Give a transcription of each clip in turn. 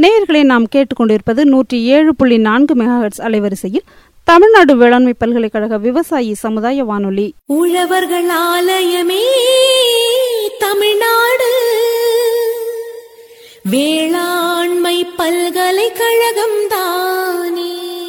நேயர்களை நாம் கேட்டுக்கொண்டிருப்பது நூற்றி ஏழு புள்ளி நான்கு மெகாஹெட்ஸ் அலைவரிசையில் தமிழ்நாடு வேளாண்மை பல்கலைக்கழக விவசாயி சமுதாய வானொலி உழவர்கள் ஆலயமே தமிழ்நாடு வேளாண்மை பல்கலைக்கழகம் தானே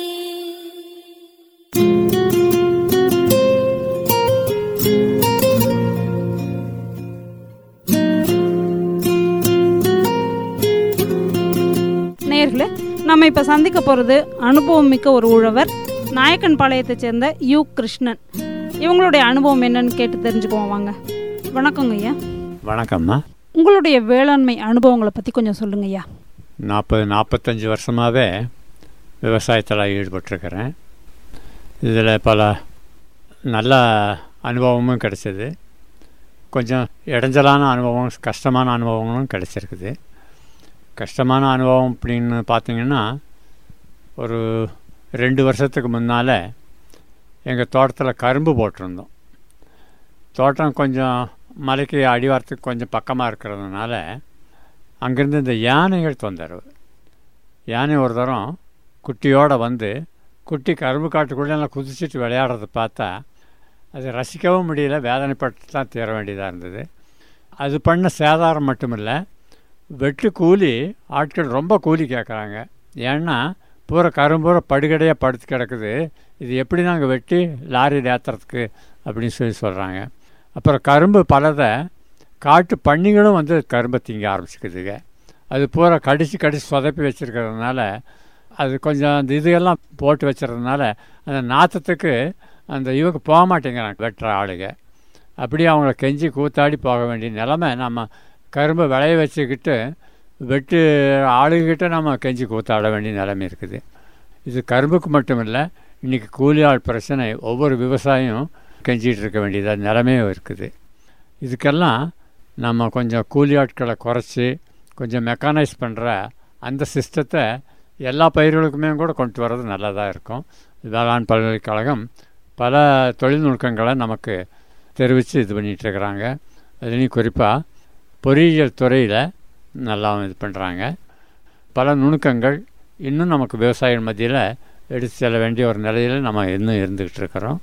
நேயர்களே நம்ம இப்ப சந்திக்க போறது அனுபவம் மிக்க ஒரு உழவர் நாயக்கன் பாளையத்தை சேர்ந்த யு கிருஷ்ணன் இவங்களுடைய அனுபவம் என்னன்னு கேட்டு தெரிஞ்சுக்குவோம் வாங்க வணக்கங்க ஐயா வணக்கம்மா உங்களுடைய வேளாண்மை அனுபவங்களை பத்தி கொஞ்சம் சொல்லுங்க ஐயா நாற்பது நாற்பத்தஞ்சு வருஷமாகவே விவசாயத்தில் ஈடுபட்டிருக்கிறேன் இதில் பல நல்ல அனுபவமும் கிடைச்சது கொஞ்சம் இடைஞ்சலான அனுபவம் கஷ்டமான அனுபவங்களும் கிடைச்சிருக்குது கஷ்டமான அனுபவம் அப்படின்னு பார்த்தீங்கன்னா ஒரு ரெண்டு வருஷத்துக்கு முன்னால் எங்கள் தோட்டத்தில் கரும்பு போட்டிருந்தோம் தோட்டம் கொஞ்சம் மலைக்கு அடிவாரத்துக்கு கொஞ்சம் பக்கமாக இருக்கிறதுனால அங்கேருந்து இந்த யானைகள் தொந்தரவு யானை ஒரு தரம் குட்டியோடு வந்து குட்டி கரும்பு காட்டுக்குள்ளே எல்லாம் குதிச்சுட்டு விளையாடுறத பார்த்தா அது ரசிக்கவும் முடியல வேதனைப்பட்டு தான் தீர வேண்டியதாக இருந்தது அது பண்ண சேதாரம் மட்டுமில்லை வெட்டு கூலி ஆட்கள் ரொம்ப கூலி கேட்குறாங்க ஏன்னா பூரா கரும்பூரா படுகடையாக படுத்து கிடக்குது இது எப்படி நாங்கள் வெட்டி லாரியில் ஏற்றுறதுக்கு அப்படின்னு சொல்லி சொல்கிறாங்க அப்புறம் கரும்பு பலதை காட்டு பன்னிகளும் வந்து கரும்பை திங்க ஆரம்பிச்சுக்குதுங்க அது பூரா கடிச்சு கடிச்சு சொதப்பி வச்சுருக்கிறதுனால அது கொஞ்சம் அந்த இதுகெல்லாம் போட்டு வச்சுறதுனால அந்த நாற்றத்துக்கு அந்த இவங்க போக மாட்டேங்கிறாங்க வெட்டுற ஆளுங்க அப்படியே அவங்கள கெஞ்சி கூத்தாடி போக வேண்டிய நிலமை நம்ம கரும்பை விளைய வச்சுக்கிட்டு வெட்டு ஆளுகிட்ட நம்ம கெஞ்சி கூத்தாட வேண்டிய நிலைமை இருக்குது இது கரும்புக்கு மட்டும் இல்லை இன்றைக்கி கூலி ஆள் பிரச்சனை ஒவ்வொரு விவசாயியும் கெஞ்சிகிட்டு இருக்க வேண்டியதாக நிலைமையும் இருக்குது இதுக்கெல்லாம் நம்ம கொஞ்சம் கூலி ஆட்களை குறைச்சி கொஞ்சம் மெக்கானைஸ் பண்ணுற அந்த சிஸ்டத்தை எல்லா பயிர்களுக்குமே கூட கொண்டு வர்றது நல்லதாக இருக்கும் வேளாண் பல்கலைக்கழகம் பல தொழில்நுட்பங்களை நமக்கு தெரிவித்து இது பண்ணிகிட்ருக்குறாங்க அதுலேயும் குறிப்பாக பொறியியல் துறையில் நல்லா இது பண்ணுறாங்க பல நுணுக்கங்கள் இன்னும் நமக்கு விவசாயிகள் மத்தியில் எடுத்து செல்ல வேண்டிய ஒரு நிலையில் நம்ம இன்னும் இருந்துக்கிட்டு இருக்கிறோம்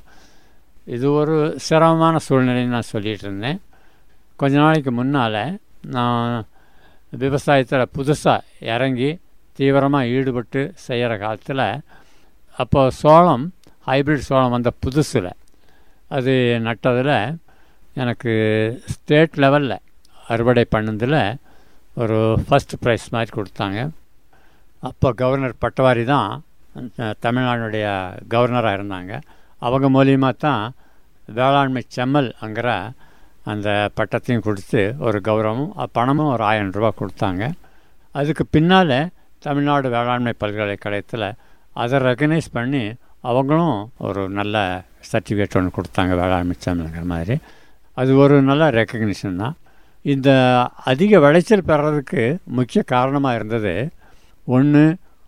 இது ஒரு சிரமமான சூழ்நிலைன்னு நான் சொல்லிகிட்டு இருந்தேன் கொஞ்ச நாளைக்கு முன்னால் நான் விவசாயத்தில் புதுசாக இறங்கி தீவிரமாக ஈடுபட்டு செய்கிற காலத்தில் அப்போ சோளம் ஹைப்ரிட் சோளம் வந்த புதுசில் அது நட்டதில் எனக்கு ஸ்டேட் லெவலில் அறுவடை பண்ணதில் ஒரு ஃபஸ்ட் ப்ரைஸ் மாதிரி கொடுத்தாங்க அப்போ கவர்னர் பட்டவாரி தான் தமிழ்நாடுடைய கவர்னராக இருந்தாங்க அவங்க மூலியமாக தான் வேளாண்மை செம்மல்ங்கிற அந்த பட்டத்தையும் கொடுத்து ஒரு கௌரவம் பணமும் ஒரு ஆயிரம் ரூபா கொடுத்தாங்க அதுக்கு பின்னால் தமிழ்நாடு வேளாண்மை பல்கலைக்கழகத்தில் அதை ரெக்கனைஸ் பண்ணி அவங்களும் ஒரு நல்ல சர்டிஃபிகேட் ஒன்று கொடுத்தாங்க வேளாண்மை செம்மல்ங்கிற மாதிரி அது ஒரு நல்ல ரெக்கக்னிஷன் தான் இந்த அதிக விளைச்சல் பெறதுக்கு முக்கிய காரணமாக இருந்தது ஒன்று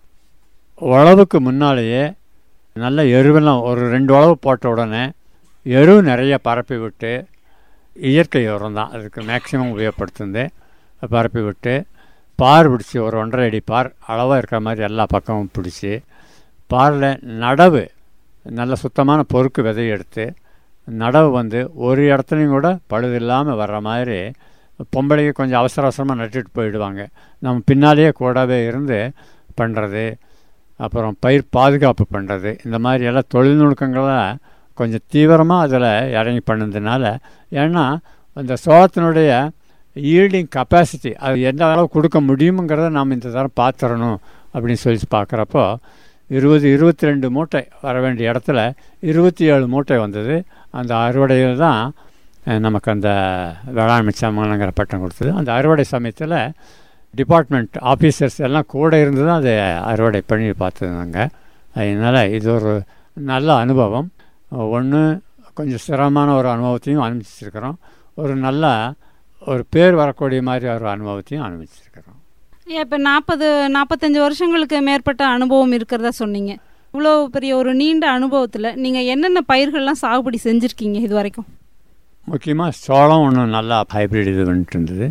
உழவுக்கு முன்னாலேயே நல்ல எருவெல்லாம் ஒரு ரெண்டு உழவு போட்ட உடனே எரு நிறைய பரப்பி விட்டு இயற்கை உரம் தான் அதுக்கு மேக்சிமம் உபயோகப்படுத்துந்து பரப்பி விட்டு பார் பிடிச்சி ஒரு ஒன்றரை அடி பார் அளவாக இருக்கிற மாதிரி எல்லா பக்கமும் பிடிச்சி பாரில் நடவு நல்ல சுத்தமான பொறுக்கு விதை எடுத்து நடவு வந்து ஒரு இடத்துலையும் கூட பழுது இல்லாமல் வர்ற மாதிரி பொம்பளைக்கு கொஞ்சம் அவசர அவசரமாக நட்டுட்டு போயிடுவாங்க நம்ம பின்னாலேயே கூடவே இருந்து பண்ணுறது அப்புறம் பயிர் பாதுகாப்பு பண்ணுறது இந்த மாதிரி எல்லாம் தொழில்நுட்பங்களை கொஞ்சம் தீவிரமாக அதில் இறங்கி பண்ணதுனால ஏன்னா அந்த சோளத்தினுடைய ஈல்டிங் கெப்பாசிட்டி அது எந்த அளவு கொடுக்க முடியுங்கிறத நாம் இந்த தரம் பார்த்துடணும் அப்படின்னு சொல்லி பார்க்குறப்போ இருபது இருபத்தி ரெண்டு மூட்டை வர வேண்டிய இடத்துல இருபத்தி ஏழு மூட்டை வந்தது அந்த அறுவடையில் தான் நமக்கு அந்த வேளாண்மை சம்மங்கிற பட்டம் கொடுத்தது அந்த அறுவடை சமயத்தில் டிபார்ட்மெண்ட் ஆஃபீஸர்ஸ் எல்லாம் கூட இருந்து தான் அதை அறுவடை பண்ணி பார்த்துருந்தாங்க அதனால் இது ஒரு நல்ல அனுபவம் ஒன்று கொஞ்சம் சிரமமான ஒரு அனுபவத்தையும் அனுபவிச்சிருக்கிறோம் ஒரு நல்ல ஒரு பேர் வரக்கூடிய மாதிரி ஒரு அனுபவத்தையும் அனுபவிச்சிருக்கிறோம் இப்போ நாற்பது நாற்பத்தஞ்சு வருஷங்களுக்கு மேற்பட்ட அனுபவம் இருக்கிறதா சொன்னீங்க இவ்வளோ பெரிய ஒரு நீண்ட அனுபவத்தில் நீங்கள் என்னென்ன பயிர்கள்லாம் சாகுபடி செஞ்சுருக்கீங்க இது வரைக்கும் முக்கியமாக சோளம் ஒன்று நல்லா ஹைப்ரிட் இது பண்ணிட்டு இருந்தது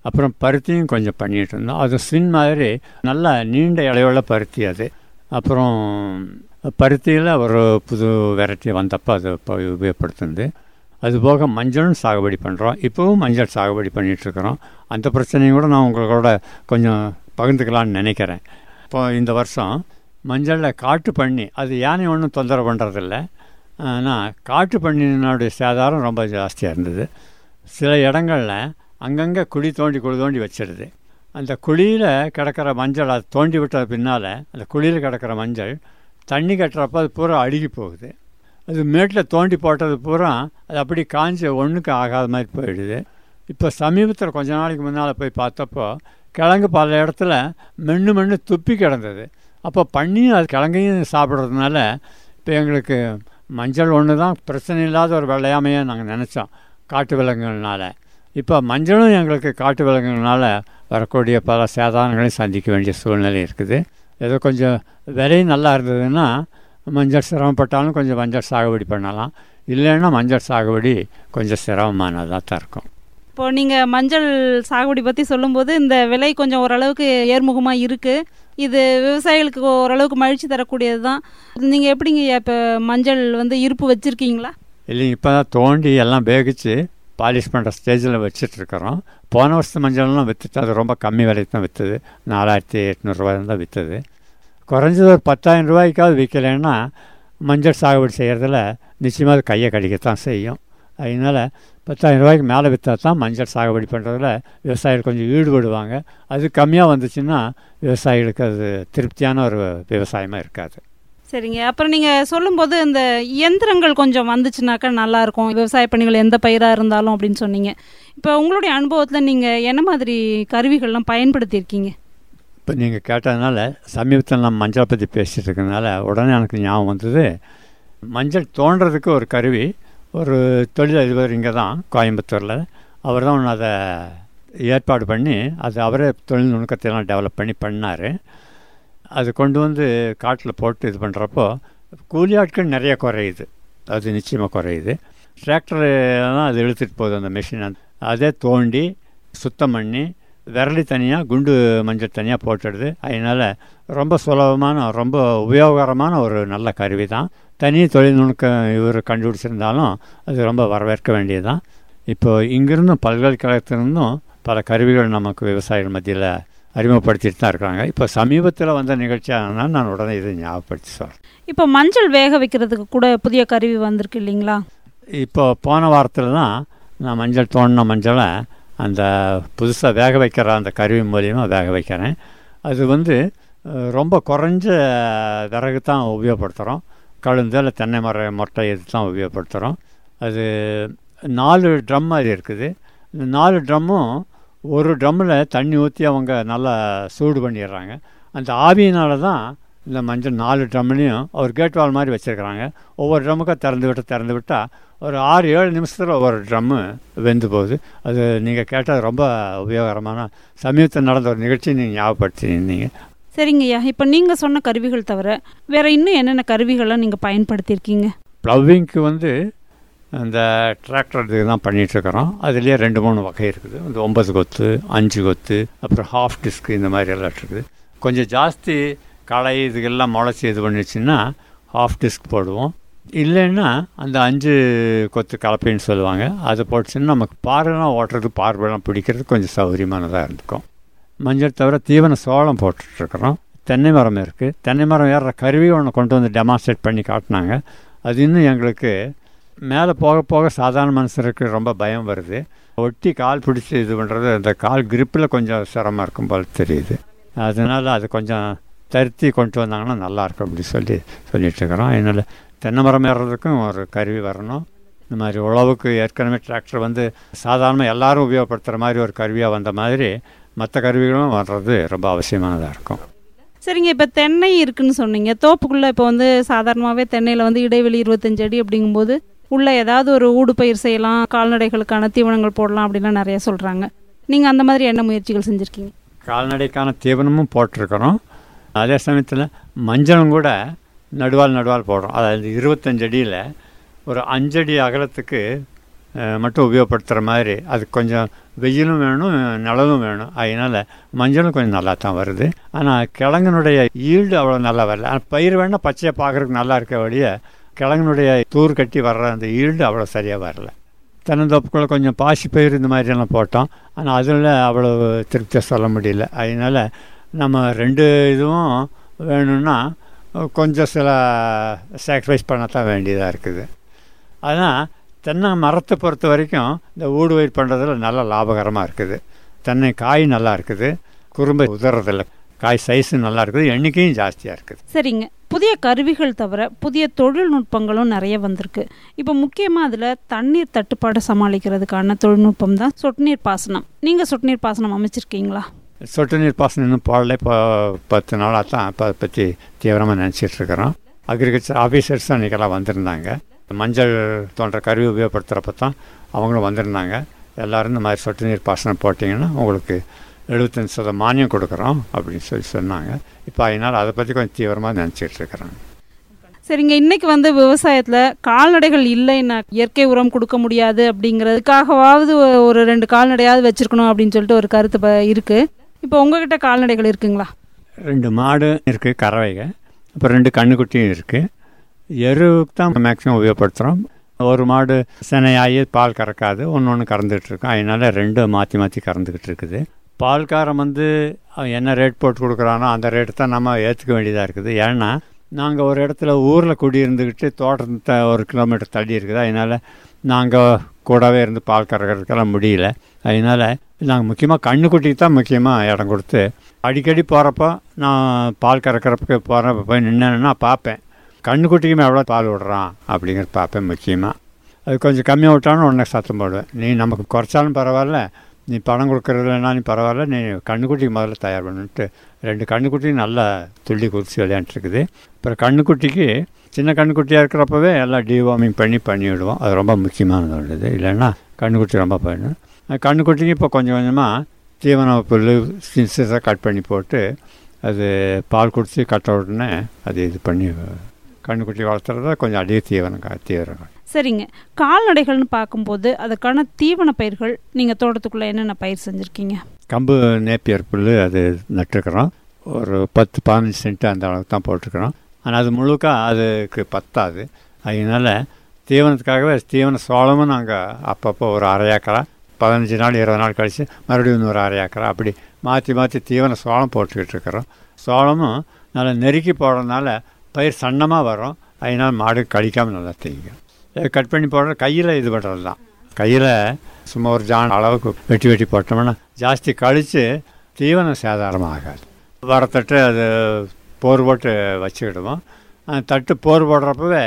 அப்புறம் பருத்தியும் கொஞ்சம் பண்ணிகிட்டு இருந்தோம் அது ஸ்வின் மாதிரி நல்லா நீண்ட இலையுள்ள பருத்தி அது அப்புறம் பருத்தியில் ஒரு புது வெரைட்டி வந்தப்போ அது இப்போ உபயோகப்படுத்துது அதுபோக மஞ்சளும் சாகுபடி பண்ணுறோம் இப்போவும் மஞ்சள் சாகுபடி பண்ணிகிட்ருக்குறோம் அந்த பிரச்சனையும் கூட நான் உங்களோட கொஞ்சம் பகிர்ந்துக்கலான்னு நினைக்கிறேன் இப்போ இந்த வருஷம் மஞ்சளில் காட்டு பண்ணி அது யானை ஒன்றும் தொந்தரவு பண்ணுறதில்ல ஆனால் காட்டு பண்ணினுடைய சேதாரம் ரொம்ப ஜாஸ்தியாக இருந்தது சில இடங்களில் அங்கங்கே குழி தோண்டி குழி தோண்டி வச்சிடுது அந்த குழியில் கிடக்கிற மஞ்சள் அது தோண்டி விட்ட பின்னால் அந்த குழியில் கிடக்கிற மஞ்சள் தண்ணி கட்டுறப்ப அது பூரா அழுகி போகுது அது மேட்டில் தோண்டி போட்டது பூரா அது அப்படி காஞ்சி ஒன்றுக்கு ஆகாத மாதிரி போயிடுது இப்போ சமீபத்தில் கொஞ்ச நாளைக்கு முன்னால் போய் பார்த்தப்போ கிழங்கு பல இடத்துல மென்று மென்று துப்பி கிடந்தது அப்போ பண்ணியும் அது கிழங்கையும் சாப்பிட்றதுனால இப்போ எங்களுக்கு மஞ்சள் ஒன்று தான் பிரச்சனை இல்லாத ஒரு வெள்ளையாமையாக நாங்கள் நினச்சோம் காட்டு விலங்குகள்னால இப்போ மஞ்சளும் எங்களுக்கு காட்டு விலங்குகள்னால வரக்கூடிய பல சேதாரங்களையும் சந்திக்க வேண்டிய சூழ்நிலை இருக்குது ஏதோ கொஞ்சம் விலையும் நல்லா இருந்ததுன்னா மஞ்சள் சிரமப்பட்டாலும் கொஞ்சம் மஞ்சள் சாகுபடி பண்ணலாம் இல்லைன்னா மஞ்சள் சாகுபடி கொஞ்சம் சிரமமானதாக தான் இருக்கும் இப்போ நீங்கள் மஞ்சள் சாகுபடி பற்றி சொல்லும்போது இந்த விலை கொஞ்சம் ஓரளவுக்கு ஏர்முகமாக இருக்குது இது விவசாயிகளுக்கு ஓரளவுக்கு மகிழ்ச்சி தரக்கூடியது தான் நீங்கள் எப்படிங்க இப்போ மஞ்சள் வந்து இருப்பு வச்சுருக்கீங்களா இல்லைங்க இப்போ தான் தோண்டி எல்லாம் வேகிச்சு பாலிஷ் பண்ணுற ஸ்டேஜில் வச்சிட்ருக்குறோம் போன வருஷத்து மஞ்சள்லாம் விற்றுட்டு அது ரொம்ப கம்மி விலைக்கு தான் விற்றுது நாலாயிரத்தி எட்நூறுரூவா தான் விற்றுது குறைஞ்சது ஒரு பத்தாயிரம் ரூபாய்க்காவது விற்கலைன்னா மஞ்சள் சாகுபடி செய்கிறதுல நிச்சயமாக அது கையை கடிக்கத்தான் செய்யும் அதனால் பத்தாயிரம் ரூபாய்க்கு மேலே விற்றா தான் மஞ்சள் சாகுபடி பண்ணுறதுல விவசாயிகள் கொஞ்சம் ஈடுபடுவாங்க அது கம்மியாக வந்துச்சுன்னா விவசாயிகளுக்கு அது திருப்தியான ஒரு விவசாயமாக இருக்காது சரிங்க அப்புறம் நீங்கள் சொல்லும்போது இந்த இயந்திரங்கள் கொஞ்சம் வந்துச்சுனாக்கா நல்லாயிருக்கும் விவசாய பணிகள் எந்த பயிராக இருந்தாலும் அப்படின்னு சொன்னீங்க இப்போ உங்களுடைய அனுபவத்தில் நீங்கள் என்ன மாதிரி கருவிகள்லாம் பயன்படுத்தியிருக்கீங்க இப்போ நீங்கள் கேட்டதுனால சமீபத்தில் நம்ம மஞ்சள் பற்றி பேசிகிட்டு இருக்கனால உடனே எனக்கு ஞாபகம் வந்தது மஞ்சள் தோன்றதுக்கு ஒரு கருவி ஒரு தொழிலதிபர் இங்கே தான் கோயம்புத்தூரில் அவர் தான் ஒன்று அதை ஏற்பாடு பண்ணி அது அவரே தொழில் நுணுக்கத்தையெல்லாம் டெவலப் பண்ணி பண்ணார் அது கொண்டு வந்து காட்டில் போட்டு இது பண்ணுறப்போ கூலி ஆட்கள் நிறைய குறையுது அது நிச்சயமாக குறையுது டிராக்டர்லாம் அது இழுத்துட்டு போகுது அந்த மிஷின் அதே தோண்டி சுத்தம் பண்ணி விரலி தனியாக குண்டு மஞ்சள் தனியாக போட்டுடுது அதனால் ரொம்ப சுலபமான ரொம்ப உபயோகரமான ஒரு நல்ல கருவி தான் தனி தொழில்நுட்பம் இவர் கண்டுபிடிச்சிருந்தாலும் அது ரொம்ப வரவேற்க வேண்டியது தான் இப்போ இங்கிருந்தும் பல்கலைக்கழகத்திலிருந்தும் பல கருவிகள் நமக்கு விவசாயிகள் மத்தியில் அறிமுகப்படுத்திட்டு தான் இருக்காங்க இப்போ சமீபத்தில் வந்த நிகழ்ச்சியாக நான் உடனே இதை ஞாபகப்படுத்தி சொல்கிறேன் இப்போ மஞ்சள் வேக வைக்கிறதுக்கு கூட புதிய கருவி வந்திருக்கு இல்லைங்களா இப்போ போன வாரத்தில் தான் நான் மஞ்சள் தோண்டின மஞ்சளை அந்த புதுசாக வேக வைக்கிற அந்த கருவி மூலியமாக வேக வைக்கிறேன் அது வந்து ரொம்ப குறைஞ்ச விறகு தான் உபயோகப்படுத்துகிறோம் கழுந்து இல்லை தென்னை மர மொட்டை இது தான் உபயோகப்படுத்துகிறோம் அது நாலு ட்ரம் மாதிரி இருக்குது இந்த நாலு ட்ரம்மும் ஒரு ட்ரம்மில் தண்ணி ஊற்றி அவங்க நல்லா சூடு பண்ணிடுறாங்க அந்த ஆவியினால தான் இந்த மஞ்சள் நாலு ட்ரம்லையும் ஒரு கேட் வால் மாதிரி வச்சுருக்குறாங்க ஒவ்வொரு ட்ரம்முக்கும் திறந்து விட்டு திறந்து விட்டால் ஒரு ஆறு ஏழு நிமிஷத்தில் ஒவ்வொரு ட்ரம்மு வெந்து போகுது அது நீங்கள் கேட்டால் ரொம்ப உபயோகரமான சமீபத்தில் நடந்த ஒரு நிகழ்ச்சி நீங்கள் ஞாபகப்படுத்தியிருந்தீங்க சரிங்கய்யா இப்போ நீங்கள் சொன்ன கருவிகள் தவிர வேறு இன்னும் என்னென்ன கருவிகள்லாம் நீங்கள் பயன்படுத்தியிருக்கீங்க ப்ளவ்விங்க்கு வந்து அந்த டிராக்டர் இதுக்கு தான் பண்ணிகிட்ருக்குறோம் அதுலேயே ரெண்டு மூணு வகை இருக்குது இந்த ஒன்பது கொத்து அஞ்சு கொத்து அப்புறம் ஹாஃப் டிஸ்க்கு இந்த மாதிரி எல்லாம் இருக்குது கொஞ்சம் ஜாஸ்தி களை இதுக்கெல்லாம் முளைச்சி இது பண்ணிச்சுன்னா ஹாஃப் டிஸ்க் போடுவோம் இல்லைன்னா அந்த அஞ்சு கொத்து கலப்பைன்னு சொல்லுவாங்க அதை போட்டுச்சுன்னா நமக்கு பார்வைலாம் ஓட்டுறது பார்வைலாம் பிடிக்கிறது கொஞ்சம் சௌகரியமானதாக இருந்துக்கும் மஞ்சள் தவிர தீவன சோளம் போட்டுட்ருக்குறோம் தென்னை மரம் இருக்குது தென்னை மரம் ஏறுற கருவி ஒன்று கொண்டு வந்து டெமான்ஸ்ட்ரேட் பண்ணி காட்டினாங்க அது இன்னும் எங்களுக்கு மேலே போக போக சாதாரண மனுஷருக்கு ரொம்ப பயம் வருது ஒட்டி கால் பிடிச்சி இது பண்ணுறது அந்த கால் கிரிப்பில் கொஞ்சம் சிரமம் இருக்கும் போல் தெரியுது அதனால் அது கொஞ்சம் தருத்தி கொண்டு வந்தாங்கன்னா நல்லாயிருக்கும் அப்படி சொல்லி சொல்லிகிட்ருக்குறோம் அதனால் தென்னை மரம் ஏறுறதுக்கும் ஒரு கருவி வரணும் இந்த மாதிரி உழவுக்கு ஏற்கனவே டிராக்டர் வந்து சாதாரணமாக எல்லோரும் உபயோகப்படுத்துகிற மாதிரி ஒரு கருவியாக வந்த மாதிரி மற்ற கருவிகளும் வர்றது ரொம்ப அவசியமானதாக இருக்கும் சரிங்க இப்போ தென்னை இருக்குன்னு சொன்னீங்க தோப்புக்குள்ளே இப்போ வந்து சாதாரணமாகவே தென்னையில் வந்து இடைவெளி இருபத்தஞ்சு அடி அப்படிங்கும்போது உள்ளே ஏதாவது ஒரு ஊடு பயிர் செய்யலாம் கால்நடைகளுக்கான தீவனங்கள் போடலாம் அப்படின்லாம் நிறைய சொல்கிறாங்க நீங்கள் அந்த மாதிரி என்ன முயற்சிகள் செஞ்சுருக்கீங்க கால்நடைக்கான தீவனமும் போட்டிருக்கிறோம் அதே சமயத்தில் மஞ்சளும் கூட நடுவால் நடுவால் போடுறோம் அதாவது இருபத்தஞ்சு அடியில் ஒரு அஞ்சடி அகலத்துக்கு அஹ், மட்டும் உபயோகப்படுத்துகிற மாதிரி அதுக்கு கொஞ்சம் வெயிலும் வேணும் நிழலும் வேணும் அதனால் மஞ்சளும் கொஞ்சம் நல்லா தான் வருது ஆனால் கிழங்கினுடைய ஈல்டு அவ்வளோ நல்லா வரல ஆனால் பயிர் வேணால் பச்சையாக பார்க்குறதுக்கு நல்லா இருக்க வழிய கிழங்கினுடைய தூர் கட்டி வர்ற அந்த ஈல்டு அவ்வளோ சரியாக வரல தென்னந்தோப்புக்குள்ளே கொஞ்சம் பாசி பயிர் இந்த மாதிரியெல்லாம் போட்டோம் ஆனால் அதில் அவ்வளோ திருப்தியாக சொல்ல முடியல அதனால் நம்ம ரெண்டு இதுவும் வேணும்னா கொஞ்சம் சில சாக்ரிஃபைஸ் பண்ணத்தான் வேண்டியதாக இருக்குது ஆனால் தென்னை மரத்தை பொறுத்த வரைக்கும் இந்த ஊடு பயிர் பண்ணுறதுல நல்ல லாபகரமாக இருக்குது தென்னை காய் நல்லா இருக்குது குறும்பை உதறதில்ல காய் சைஸும் நல்லா இருக்குது எண்ணிக்கையும் ஜாஸ்தியாக இருக்குது சரிங்க புதிய கருவிகள் தவிர புதிய தொழில்நுட்பங்களும் நிறைய வந்திருக்கு இப்போ முக்கியமாக அதில் தண்ணீர் தட்டுப்பாடு சமாளிக்கிறதுக்கான தொழில்நுட்பம் தான் சொட்டு நீர் பாசனம் நீங்கள் சொட்டு நீர் பாசனம் அமைச்சிருக்கீங்களா சொட்டு நீர் பாசனம் இன்னும் போடல இப்போ பத்து நாளாக தான் இப்போ அதை பற்றி தீவிரமாக நினச்சிட்டு இருக்கிறோம் அக்ரிகல்ச்சர் ஆஃபீஸர்ஸ் தான் இன்றைக்கெல்லாம் வந்திருந்தாங்க மஞ்சள் தோன்ற கருவி உபயோகப்படுத்துகிறப்ப தான் அவங்களும் வந்திருந்தாங்க எல்லோரும் இந்த மாதிரி சொட்டு நீர் பாசனம் போட்டிங்கன்னா உங்களுக்கு எழுபத்தஞ்சு சதம் மானியம் கொடுக்குறோம் அப்படின்னு சொல்லி சொன்னாங்க இப்போ அதனால் அதை பற்றி கொஞ்சம் தீவிரமாக நினச்சிட்டு இருக்கிறாங்க சரிங்க இன்னைக்கு வந்து விவசாயத்தில் கால்நடைகள் இல்லைன்னா இயற்கை உரம் கொடுக்க முடியாது அப்படிங்கிறதுக்காகவாவது ஒ- ஒரு ரெண்டு கால்நடையாவது வச்சிருக்கணும் அப்படின்னு சொல்லிட்டு ஒரு கருத்து ப- இருக்கு இப்போ உங்ககிட்ட கால்நடைகள் இருக்குங்களா ரெண்டு மாடு இருக்குது கறவைங்க அப்புறம் ரெண்டு கண்ணுக்குட்டியும் இருக்குது எருவுக்கு தான் மேக்ஸிமம் உபயோகப்படுத்துகிறோம் ஒரு மாடு சினையாகி பால் கறக்காது ஒன்று ஒன்று கறந்துட்டு இருக்கோம் அதனால ரெண்டும் மாற்றி மாற்றி கறந்துக்கிட்டு இருக்குது பால்காரன் வந்து அவன் என்ன ரேட் போட்டு கொடுக்குறானோ அந்த ரேட்டு தான் நம்ம ஏற்றுக்க வேண்டியதாக இருக்குது ஏன்னா நாங்கள் ஒரு இடத்துல ஊரில் குடியிருந்துக்கிட்டு தோட்டத்தை ஒரு கிலோமீட்டர் தள்ளி இருக்குது அதனால் நாங்கள் கூடவே இருந்து பால் கறக்கிறதுக்கெல்லாம் முடியல அதனால் நாங்கள் முக்கியமாக கண்ணுக்குட்டிக்கு தான் முக்கியமாக இடம் கொடுத்து அடிக்கடி போகிறப்போ நான் பால் கறக்கிறப்ப போகிறப்ப போய் நின்னேன்னா பார்ப்பேன் கண்ணுக்குட்டிக்குமே எவ்வளோ பால் விடுறான் அப்படிங்கிறது பார்ப்பேன் முக்கியமாக அது கொஞ்சம் கம்மியாக விட்டாலும் உடனே சத்தம் போடுவேன் நீ நமக்கு குறைச்சாலும் பரவாயில்ல நீ பணம் கொடுக்குறதுலனா நீ பரவாயில்ல நீ கண்ணுக்குட்டிக்கு முதல்ல தயார் பண்ணிட்டு ரெண்டு கண்ணுக்குட்டி நல்லா துள்ளி குதிச்சு விளையாண்டுருக்குது அப்புறம் கண்ணுக்குட்டிக்கு சின்ன கண்ணுக்குட்டியாக இருக்கிறப்பவே எல்லாம் டிவார்மிங் பண்ணி பண்ணி விடுவோம் அது ரொம்ப முக்கியமானது உள்ளது இல்லைன்னா கண்ணுக்குட்டி ரொம்ப பண்ணும் கண்ணுக்குட்டிக்கு இப்போ கொஞ்சம் கொஞ்சமாக தீவன புல் சின்சஸாக கட் பண்ணி போட்டு அது பால் குடித்து கட்ட உடனே அது இது பண்ணி கண்ணுக்குட்டி வளர்த்துறத கொஞ்சம் அதிக தீவனம் கா- தீவிரம் சரிங்க கால்நடைகள்னு பார்க்கும்போது அதுக்கான தீவன பயிர்கள் நீங்கள் தோட்டத்துக்குள்ளே என்னென்ன பயிர் செஞ்சுருக்கீங்க கம்பு நேப்பியர் புல் அது நட்டுருக்குறோம் ஒரு பத்து பதினஞ்சு சென்ட் அந்த அளவுக்கு தான் போட்டிருக்கிறோம் ஆனால் அது முழுக்க அதுக்கு பத்தாது அதனால தீவனத்துக்காகவே தீவன சோளமும் நாங்கள் அப்பப்போ ஒரு அரை ஏக்கரா பதினஞ்சு நாள் இருபது நாள் கழித்து மறுபடியும் இன்னொரு அரை ஏக்கரா அப்படி மாற்றி மாற்றி தீவன சோளம் போட்டுக்கிட்டு இருக்கிறோம் சோளமும் நல்லா நெருக்கி போடுறதுனால பயிர் சன்னமாக வரும் அதனால மாடு கழிக்காமல் நல்லா தேய்க்கும் இதை கட் பண்ணி போடுற கையில் இது பண்ணுறது தான் கையில் சும்மா ஒரு ஜான் அளவுக்கு வெட்டி வெட்டி போட்டோம்னா ஜாஸ்தி கழித்து தீவனம் சேதாரம் ஆகாது வரத்தட்டு அது போர் போட்டு வச்சுக்கிடுவோம் அந்த தட்டு போர் போடுறப்பவே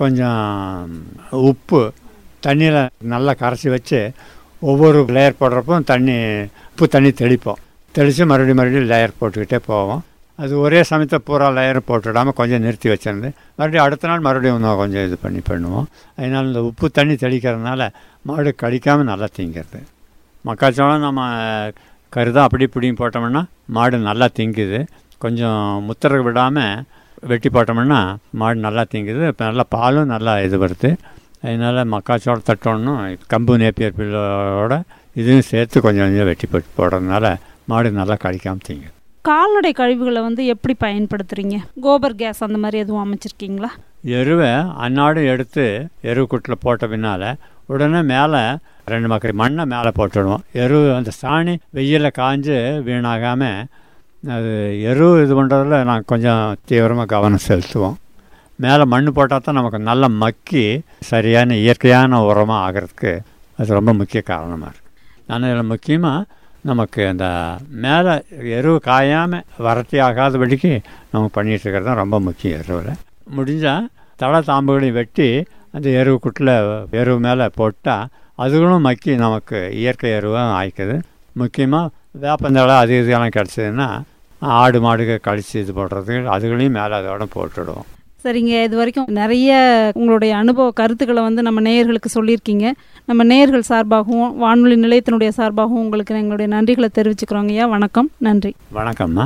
கொஞ்சம் உப்பு தண்ணியில் நல்லா கரைச்சி வச்சு ஒவ்வொரு லேயர் போடுறப்போ தண்ணி உப்பு தண்ணி தெளிப்போம் தெளித்து மறுபடியும் மறுபடியும் லேயர் போட்டுக்கிட்டே போவோம் அது ஒரே சமயத்தை பூரா லேயர் போட்டுவிடாமல் கொஞ்சம் நிறுத்தி வச்சிருந்து மறுபடியும் அடுத்த நாள் மறுபடியும் இன்னும் கொஞ்சம் இது பண்ணி பண்ணுவோம் அதனால் இந்த உப்பு தண்ணி தெளிக்கிறதுனால மாடு கடிக்காமல் நல்லா திங்கிறது மக்காச்சோளம் நம்ம கருதாக அப்படி இப்படியும் போட்டோம்னா மாடு நல்லா திங்குது கொஞ்சம் முத்திர விடாமல் வெட்டி போட்டோம்னா மாடு நல்லா திங்குது இப்போ நல்லா பாலும் நல்லா இது வருது அதனால் மக்காச்சோளம் தட்டணும் கம்பு நேப்பியர் பில்லோட இதையும் சேர்த்து கொஞ்சம் கொஞ்சம் வெட்டி போட்டு போடுறதுனால மாடு நல்லா கடிக்காமல் திங்குது கால்நடை கழிவுகளை வந்து எப்படி பயன்படுத்துறீங்க கோபர் கேஸ் அந்த மாதிரி எதுவும் அமைச்சிருக்கீங்களா எருவை அன்னாடு எடுத்து எருவு கூட்டில் போட்ட பின்னால் உடனே மேலே ரெண்டு மக்கள் மண்ணை மேலே போட்டுடுவோம் எரு அந்த சாணி வெயிலில் காஞ்சு வீணாகாமல் அது எரு இது பண்ணுறதுல நாங்கள் கொஞ்சம் தீவிரமாக கவனம் செலுத்துவோம் மேலே மண் போட்டால் தான் நமக்கு நல்லா மக்கி சரியான இயற்கையான உரமாக ஆகிறதுக்கு அது ரொம்ப முக்கிய காரணமாக இருக்குது ஆனால் இதில் முக்கியமாக நமக்கு அந்த மேலே எரு காயாமல் வறட்சி ஆகாதபடிக்கு நம்ம பண்ணிகிட்டு இருக்கிறது தான் ரொம்ப முக்கியம் எருவில் முடிஞ்சால் தலை தாம்புகளையும் வெட்டி அந்த எருவு குட்டில் எருவு மேலே போட்டால் அதுகளும் மக்கி நமக்கு இயற்கை எருவும் ஆயிக்குது முக்கியமாக வேப்பந்தழை அது இதெல்லாம் கிடச்சதுன்னா ஆடு மாடுக கழித்து இது போடுறதுக்கு அதுகளையும் மேலே அதோட போட்டுடுவோம் சரிங்க இது வரைக்கும் நிறைய உங்களுடைய அனுபவ கருத்துக்களை வந்து நம்ம நேயர்களுக்கு சொல்லியிருக்கீங்க நம்ம நேயர்கள் சார்பாகவும் வானொலி நிலையத்தினுடைய சார்பாகவும் உங்களுக்கு எங்களுடைய நன்றிகளை தெரிவிச்சுக்கிறோங்க ஐயா வணக்கம் நன்றி வணக்கம்மா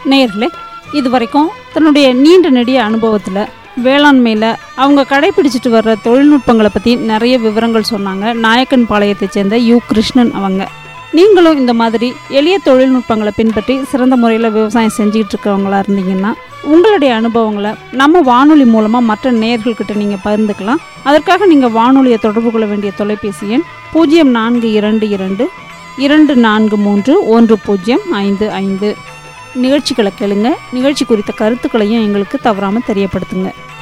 நேயர்களே இது வரைக்கும் தன்னுடைய நீண்ட நெடிய அனுபவத்தில் வேளாண்மையில் அவங்க கடைபிடிச்சிட்டு வர்ற தொழில்நுட்பங்களை பற்றி நிறைய விவரங்கள் சொன்னாங்க நாயக்கன் பாளையத்தை சேர்ந்த யு கிருஷ்ணன் அவங்க நீங்களும் இந்த மாதிரி எளிய தொழில்நுட்பங்களை பின்பற்றி சிறந்த முறையில் விவசாயம் செஞ்சுக்கிட்டு இருக்கிறவங்களா இருந்தீங்கன்னா உங்களுடைய அனுபவங்களை நம்ம வானொலி மூலமாக மற்ற நேயர்கள்கிட்ட நீங்கள் பகிர்ந்துக்கலாம் அதற்காக நீங்கள் வானொலியை தொடர்பு கொள்ள வேண்டிய தொலைபேசி எண் பூஜ்ஜியம் நான்கு இரண்டு இரண்டு இரண்டு நான்கு மூன்று ஒன்று பூஜ்ஜியம் ஐந்து ஐந்து நிகழ்ச்சிகளை கேளுங்க நிகழ்ச்சி குறித்த கருத்துக்களையும் எங்களுக்கு தவறாமல் தெரியப்படுத்துங்க